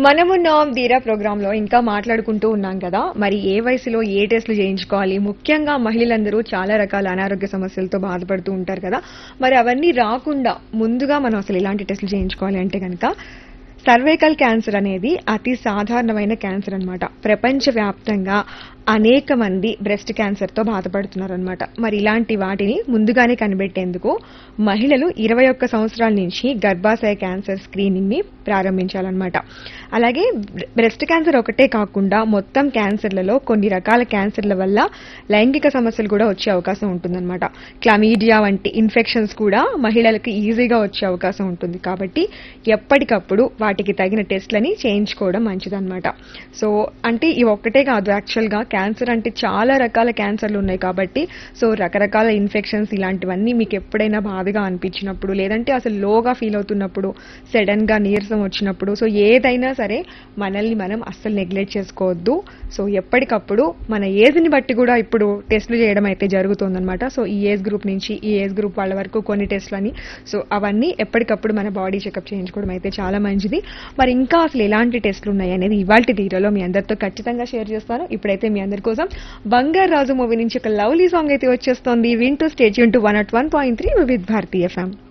మనమున్నాం ధీరా ప్రోగ్రామ్ లో ఇంకా మాట్లాడుకుంటూ ఉన్నాం కదా మరి ఏ వయసులో ఏ టెస్టులు చేయించుకోవాలి ముఖ్యంగా మహిళలందరూ చాలా రకాల అనారోగ్య సమస్యలతో బాధపడుతూ ఉంటారు కదా మరి అవన్నీ రాకుండా ముందుగా మనం అసలు ఇలాంటి టెస్టులు చేయించుకోవాలి అంటే కనుక సర్వైకల్ క్యాన్సర్ అనేది అతి సాధారణమైన క్యాన్సర్ అన్నమాట ప్రపంచవ్యాప్తంగా అనేక మంది బ్రెస్ట్ క్యాన్సర్తో బాధపడుతున్నారు అనమాట మరి ఇలాంటి వాటిని ముందుగానే కనిపెట్టేందుకు మహిళలు ఇరవై ఒక్క సంవత్సరాల నుంచి గర్భాశయ క్యాన్సర్ స్క్రీనింగ్ ని ప్రారంభించాలన్నమాట అలాగే బ్రెస్ట్ క్యాన్సర్ ఒకటే కాకుండా మొత్తం క్యాన్సర్లలో కొన్ని రకాల క్యాన్సర్ల వల్ల లైంగిక సమస్యలు కూడా వచ్చే అవకాశం ఉంటుందన్నమాట క్లమీడియా వంటి ఇన్ఫెక్షన్స్ కూడా మహిళలకు ఈజీగా వచ్చే అవకాశం ఉంటుంది కాబట్టి ఎప్పటికప్పుడు వాటికి తగిన టెస్ట్లని చేయించుకోవడం మంచిదన్నమాట సో అంటే ఇవి ఒక్కటే కాదు యాక్చువల్గా క్యాన్సర్ అంటే చాలా రకాల క్యాన్సర్లు ఉన్నాయి కాబట్టి సో రకరకాల ఇన్ఫెక్షన్స్ ఇలాంటివన్నీ మీకు ఎప్పుడైనా బాధగా అనిపించినప్పుడు లేదంటే అసలు లోగా ఫీల్ అవుతున్నప్పుడు సడన్ గా నీరసం వచ్చినప్పుడు సో ఏదైనా సరే మనల్ని మనం అస్సలు నెగ్లెక్ట్ చేసుకోవద్దు సో ఎప్పటికప్పుడు మన ఏజ్ ని బట్టి కూడా ఇప్పుడు టెస్టులు చేయడం అయితే జరుగుతుందన్నమాట సో ఈ ఏజ్ గ్రూప్ నుంచి ఈ ఏజ్ గ్రూప్ వాళ్ళ వరకు కొన్ని టెస్టులు అని సో అవన్నీ ఎప్పటికప్పుడు మన బాడీ చెకప్ చేయించుకోవడం అయితే చాలా మంచిది మరి ఇంకా అసలు ఎలాంటి టెస్టులు ఉన్నాయి అనేది ఇవాళ తీరోలో మీ అందరితో ఖచ్చితంగా షేర్ చేస్తాను ఇప్పుడైతే మీ అందరి కోసం బంగారు రాజు మూవీ నుంచి ఒక లవ్లీ సాంగ్ అయితే వచ్చేస్తోంది వింటూ స్టేట్ యూన్ to one at one point three with Bharati FM